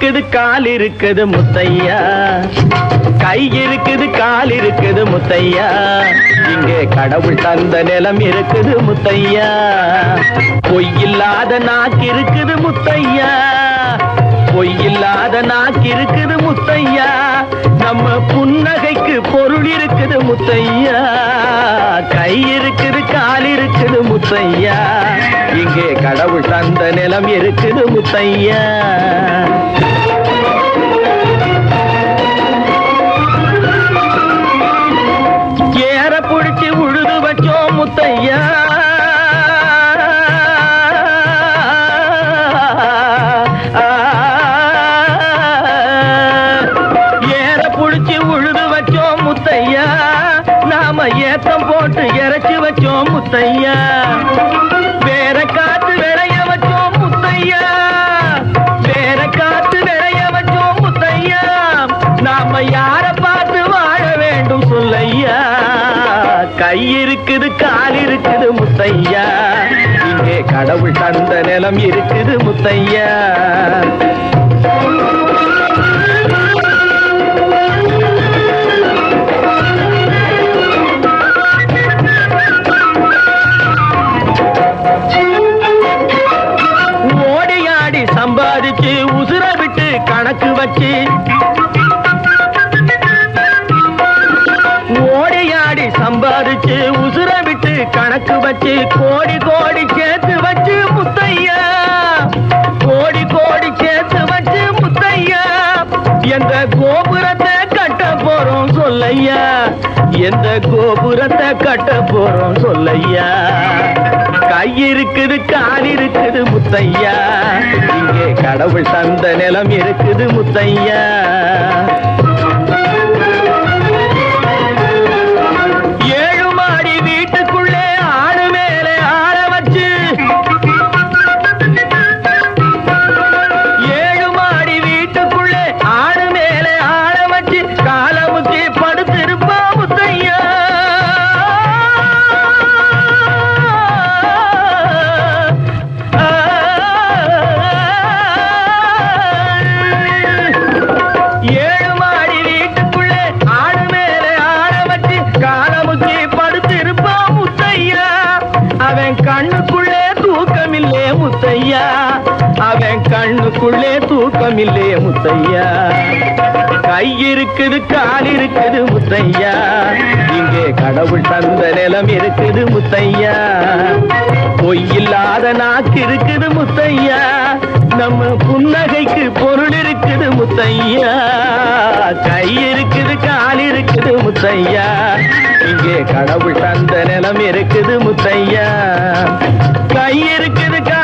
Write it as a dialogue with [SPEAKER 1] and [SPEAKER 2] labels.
[SPEAKER 1] இருக்குது கால் இருக்குது முத்தையா கை இருக்குது கால் இருக்குது முத்தையா இங்கே கடவுள் தந்த நிலம் இருக்குது முத்தையா பொய்யில்லாத நாக்கு இருக்குது முத்தையா பொய்யில்லாத நாக்கு இருக்குது முத்தையா நம்ம புன்னகைக்கு பொருள் இருக்குது முத்தையா கை இருக்குது கால் இருக்குது முத்தையா இங்கே கடவுள் தந்த நிலம் இருக்குது முத்தையா ஏற புடிச்சு உழுது வச்சோம் முத்தையா ஏற புடிச்சு உழுது வச்சோம் முத்தையா நாம ஏத்தம் போட்டு இறைச்சு வச்சோம் முத்தையா வேற காத்து விளைய வச்சோம் முத்தையா வேற காத்து விளைய வச்சோம் முத்தையா நாம யார பார்த்து வாழ வேண்டும் சொல்லையா கை இருக்குது கால் இருக்குது முத்தையா இங்கே கடவுள் தந்த நிலம் இருக்குது முத்தையா ஓடி ஆடி சம்பாதிச்சு உசுர விட்டு கணக்கு வச்சு ஓடி ஆடி சம்பாதிச்சு உசுர விட்டு கணக்கு வச்சு கோடி கோடி சேர்த்து வச்சு முத்தையா கோடி கோடி சேர்த்து வச்சு முத்தையா எந்த கோபுரத்தை கட்ட போறோம் சொல்லையா எந்த கோபுரத்தை கட்ட போறோம் சொல்லையா கை இருக்குது கால் இருக்குது முத்தையா இங்கே கடவுள் தந்த நிலம் இருக்குது முத்தையா ஏழு மாடி வீட்டுக்குள்ளே ஆடு மேலே ஆள வச்சு ஏழு மாடி வீட்டுக்குள்ளே ஆடு மேலே ஆள வச்சு காலமுக்கி படுத்திருப்பா முத்தையா ஏழு மாடி வீட்டுக்குள்ளே ஆடு மேலே ஆட வச்சு காலமுக்கி படுத்திருப்பா முத்தையா அவன் கண்ணுக்குள்ளே தூக்கமில்லே முத்தையா அவன் கண்ணுக்குள்ளே தூக்கமில்லே முத்தையா கை இருக்குது கால் இருக்குது முத்தையா இங்கே கடவுள் தந்த நிலம் இருக்குது முத்தையா பொய்யில்லாத நாக்கு இருக்குது முத்தையா நம்ம புன்னகைக்கு பொருள் இருக்குது முத்தையா கை இருக்குது கால் இருக்குது முத்தையா இங்கே கடவுள் தந்த நிலம் இருக்குது முத்தையா கை இருக்குது கால்